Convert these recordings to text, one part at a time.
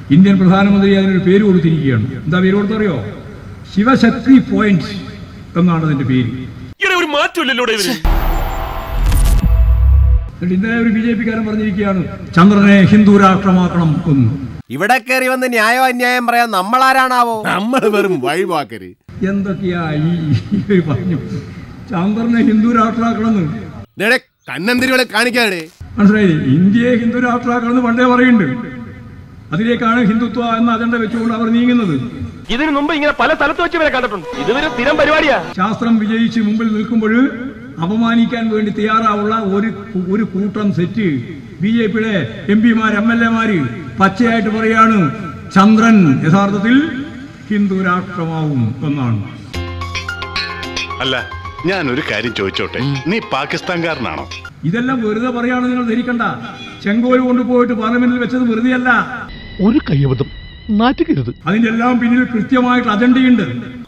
Indian പ്രധാനമന്ത്രി അതിനൊരു പേര് കൊടുത്തിരിക്കുകയാണ് എന്താ പേര് കൊടുത്തറിയോ ശിവശക്തി പോയിന്റ് എന്നാണ് അതിന്റെ പേര് ഒരു മാറ്റമില്ലല്ലോ ഇവര് എന്നിട്ട് ഇന്നലെ ഒരു ബി ജെ പിക്കാരൻ പറഞ്ഞിരിക്കുകയാണ് ചന്ദ്രനെ ഹിന്ദു രാഷ്ട്രമാക്കണം എന്ന് ഇവിടെ കയറി വന്ന് ന്യായോ അന്യായം പറയാൻ നമ്മളാരാണാവോ നമ്മൾ വെറും വഴിവാക്കര് എന്തൊക്കെയാ ഈ ഇവര് പറഞ്ഞു ചന്ദ്രനെ ഹിന്ദു രാഷ്ട്രമാക്കണമെന്ന് നേടെ കണ്ണന്തിരികളെ കാണിക്കാടെ മനസ്സിലായി ഇന്ത്യയെ ഹിന്ദു രാഷ്ട്രമാക്കണമെന്ന് പണ്ടേ പറയുന്നുണ്ട് അതിലേക്കാണ് ഹിന്ദുത്വ എന്ന അജണ്ട വെച്ചുകൊണ്ട് അവർ നീങ്ങുന്നത് ഇതിനു മുമ്പ് ഇങ്ങനെ പല സ്ഥലത്ത് വെച്ച് ഇവരെ കണ്ടിട്ടുണ്ട് ഇതുവരെ സ്ഥിരം പരിപാടിയാ ശാസ്ത്രം വിജയിച്ച് മുമ്പിൽ നിൽക്കുമ്പോൾ അപമാനിക്കാൻ വേണ്ടി തയ്യാറാവുള്ള ഒരു ഒരു കൂട്ടം സെറ്റ് ബി ജെ പിയുടെ എം പിമാർ എം എൽ എമാര് പച്ചയായിട്ട് പറയാണ് ചന്ദ്രൻ യഥാർത്ഥത്തിൽ ഹിന്ദു രാഷ്ട്രമാവും എന്നാണ് അല്ല ഞാൻ ഒരു കാര്യം ചോദിച്ചോട്ടെ നീ പാകിസ്ഥാൻകാരനാണോ ഇതെല്ലാം വെറുതെ പറയാണ് നിങ്ങൾ ധരിക്കണ്ട ചെങ്കോൽ കൊണ്ടുപോയിട്ട് പാർലമെന്റിൽ വെച്ചത് വെറുതെയല്ല ഒരു കയ്യബദ്ധം നാറ്റുകരുത് അതിന്റെ എല്ലാം പിന്നിൽ കൃത്യമായിട്ട് അജണ്ടയുണ്ട്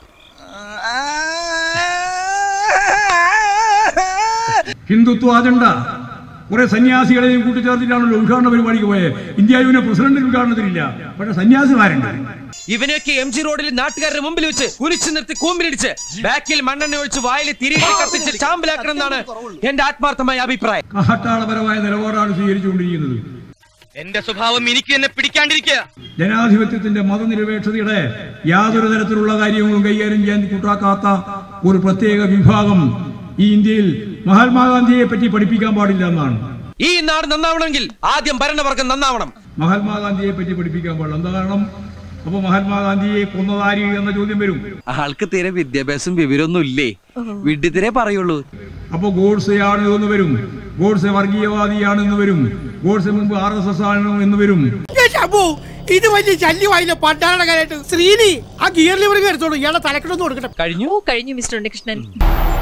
ഹിന്ദുത്വ അജണ്ട കുറെ സന്യാസികളെയും കൂട്ടിച്ചേർത്തിട്ടാണല്ലോ ഉദ്ഘാടന പരിപാടിക്ക് പോയത് ഇന്ത്യ യുവിനെ പ്രസിഡന്റ് ഉദ്ഘാടനത്തിലില്ല പക്ഷെ സന്യാസിമാരുണ്ട് ഇവനെയൊക്കെ എം ജി റോഡിൽ നാട്ടുകാരുടെ മുമ്പിൽ വെച്ച് കുനിച്ചു നിർത്തി കൂമ്പിലിടിച്ച് ബാക്കിൽ മണ്ണെണ്ണ ഒഴിച്ച് വായിൽ തിരികെ കത്തിച്ച് ചാമ്പലാക്കണം എന്നാണ് എന്റെ ആത്മാർത്ഥമായ അഭിപ്രായം കാട്ടാളപരമായ നിലപാടാണ് സ്വീകരിച്ചുകൊണ്ടിരിക്കുന്നത് എന്റെ സ്വഭാവം എനിക്ക് എന്നെ പിടിക്കാണ്ടിരിക്കുക ജനാധിപത്യത്തിന്റെ മതനിരപേക്ഷതയുടെ യാതൊരു തരത്തിലുള്ള കാര്യങ്ങളും കൈകാര്യം ചെയ്യാൻ കൂട്ടാക്കാത്ത ഒരു പ്രത്യേക വിഭാഗം ഈ ഇന്ത്യയിൽ മഹാത്മാഗാന്ധിയെ പറ്റി പഠിപ്പിക്കാൻ പാടില്ല എന്നാണ് ഈ നാട് നന്നാവണമെങ്കിൽ ആദ്യം ഭരണവർഗം നന്നാവണം മഹാത്മാഗാന്ധിയെ പറ്റി പഠിപ്പിക്കാൻ പാടില്ല എന്താ കാരണം അപ്പൊ മഹാത്മാഗാന്ധിയെ കൊന്നതാരി എന്ന ചോദ്യം വരും ആൾക്ക് തീരെ വിദ്യാഭ്യാസം വിവരമൊന്നും ഇല്ലേ വിഡ്ഢിത്തിരെ പറയുള്ളൂ അപ്പൊ ഗോഡ്സെയാണ് എന്ന് വരും ഗോഡ്സെ വർഗീയവാദിയാണ് എന്ന് വരും ഗോഡ്സെ മുമ്പ് ആർ എസ് എസ് ആണ് എന്ന് വരും ഇത് വലിയ ശല്യമായില്ല പണ്ടാരുടെ കാര്യമായിട്ട് ശ്രീനി ആ ഗിയർ ലിവറിംഗ് എടുത്തോളൂ ഇയാളെ തലക്കെട്ടൊന്നും കൊടുക്കട്ടെ കഴിഞ്ഞു കഴിഞ്ഞു മിസ്റ്റർ ഉണ്ണികൃഷ്ണൻ